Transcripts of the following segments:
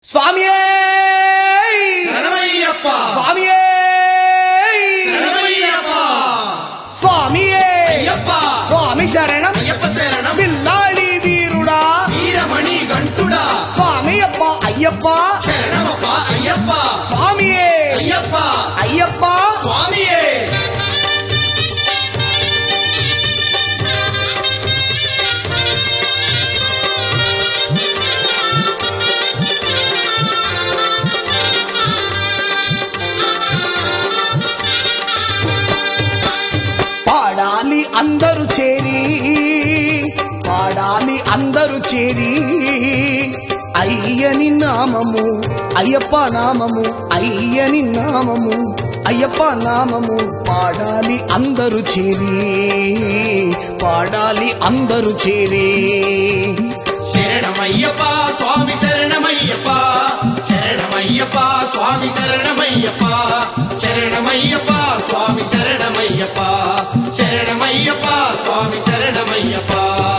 స్వామియే శరణమయ్యప్ప స్వామియే శరణమయ్యప్ప స్వామియే అయ్యప్ప స్వామి శరణం అయ్యప్ప శరణం పిల్లాడి వీరుడా వీరమణి గంటుడా స్వామి అప్ప అయ్యప్ప శరణమప్ప అయ్యప్ప స్వామియే అయ్యప్ప అయ్యప్ప స్వామియే పాడాలి అందరూ చేరి పాడాలి అందరూ చేరి అయ్యని నామము అయ్యప్ప నామము అయ్యని నామము అయ్యప్ప నామము పాడాలి అందరూ చేరి పాడాలి అందరూ చేరి శరణమయ్యప్ప స్వామి శరణమయ్యప్ప శరణమయ్యప్ప స్వామి శరణమయ్యప్ప శరణమయ్యప్ప స్వామి శరణమయ్యప్ప శరణమయ్యప్ప స్వామి శరణమయ్యప్ప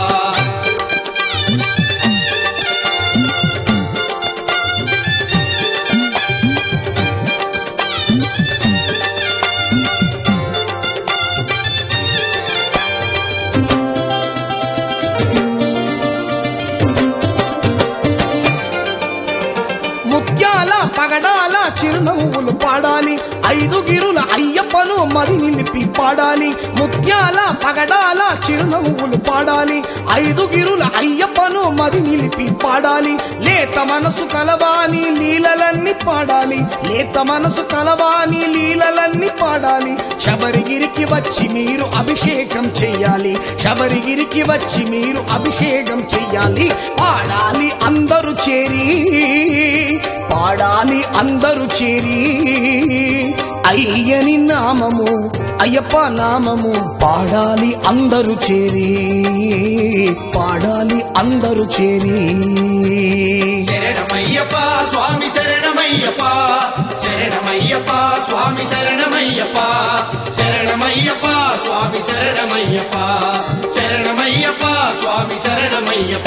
ముత్యాల పగడాల చిరునవ్వులు పాడాలి ఐదు గిరుల అయ్యప్పను మరి నిలిపి పాడాలి ముత్యాల పగడాల చిరునవ్వులు పాడాలి ఐదు గిరుల అయ్యప్పను మరి నిలిపి పాడాలి లేత మనసు కలవాని లీలలన్నీ పాడాలి లేత మనసు కలవాని లీలలన్నీ పాడాలి శబరిగిరికి వచ్చి మీరు అభిషేకం చెయ్యాలి శబరిగిరికి వచ్చి మీరు అభిషేకం చెయ్యాలి పాడాలి అందరూ చేరి పాడాలి అందరూ చేరి అయ్యని నామము అయ్యప్ప నామము పాడాలి అందరూ చేరి పాడాలి అందరూ చేరి శరణమయ్యప్ప స్వామి శరణమయ్యప్ప శరణమయ్యప్ప స్వామి శరణమయ్యప్ప శరణమయ్యప్ప స్వామి శరణమయ్యప్ప శరణమయ్యప్ప స్వామి శరణమయ్యప్ప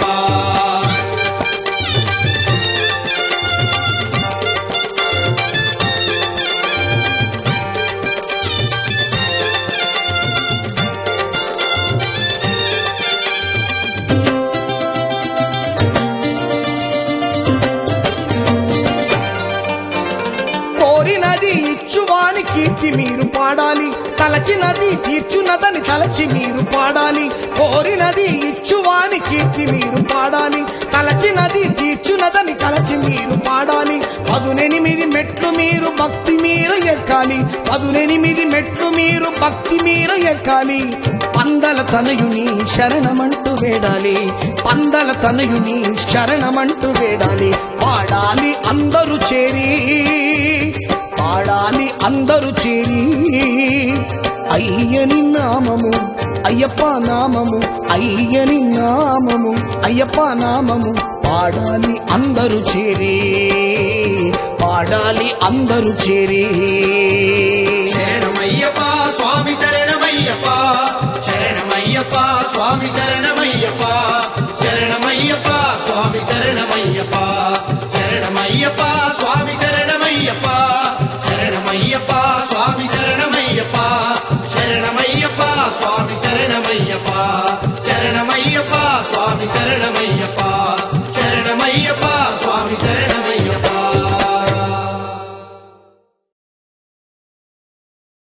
కోరినది ఇచ్చువాని కీర్తి మీరు పాడాలి తలచినది తీర్చునదని తలచి మీరు పాడాలి కోరినది ఇచ్చువాని కీర్తి మీరు పాడాలి తలచినది తీర్చునదని తలచి మీరు పాడాలి పదునెనిమిది మెట్లు మీరు భక్తి మీరు ఎక్కాలి పదునెనిమిది మెట్లు మీరు భక్తి మీరు ఎక్కాలి పందల తనయుని శరణమంటూ వేడాలి పందల తనయుని శరణమంటూ వేడాలి పాడాలి అందరూ చేరి పాడాలి అందరూ చేరి అయ్యని నామము అయ్యప్ప నామము అయ్యని నామము అయ్యప్ప నామము పాడాలి అందరూ చేరి పాడాలి అందరూ చేరి శరణమయ్యప్ప స్వామి శరణమయ్యప్ప శరణమయ్యప్ప స్వామి శరణమయ్యప్ప శరణమయ్యప్ప స్వామి శరణమయ్యప్ప